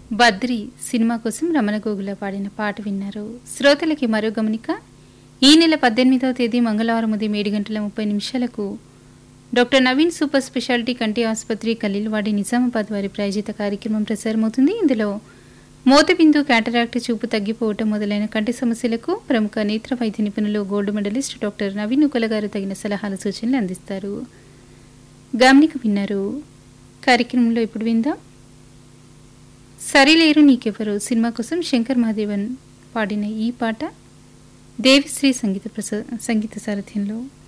Badri cinema కోసం రమణ గోగుల పాడిన పాట విన్నారు శ్రోతలకి మరో గమనిక ఈ నెల పద్దెనిమిదవ తేదీ మంగళవారం ఉదయం ఏడు గంటల ముప్పై నిమిషాలకు డాక్టర్ నవీన్ సూపర్ స్పెషాలిటీ కంటి ఆసుపత్రి కలీల్వాడి నిజామాబాద్ వారి ప్రాయోజిత కార్యక్రమం ప్రసారమవుతుంది ఇందులో మోతబిందు క్యాటరాక్ట్ చూపు తగ్గిపోవటం మొదలైన కంటి సమస్యలకు ప్రముఖ నేత్ర వైద్య నిపుణులు gold medalist doctor Naveen Ukala గారు తగిన సలహాలు సూచనలు అందిస్తారు గమనిక విన్నారు కార్యక్రమంలో ఇప్పుడు విందాం సరిలేరు నీకెవరు సినిమా కోసం శంకర్ మహాదేవన్ పాడిన ఈ పాట దేవిశ్రీ సంగీత ప్రస సంగీత సారథ్యంలో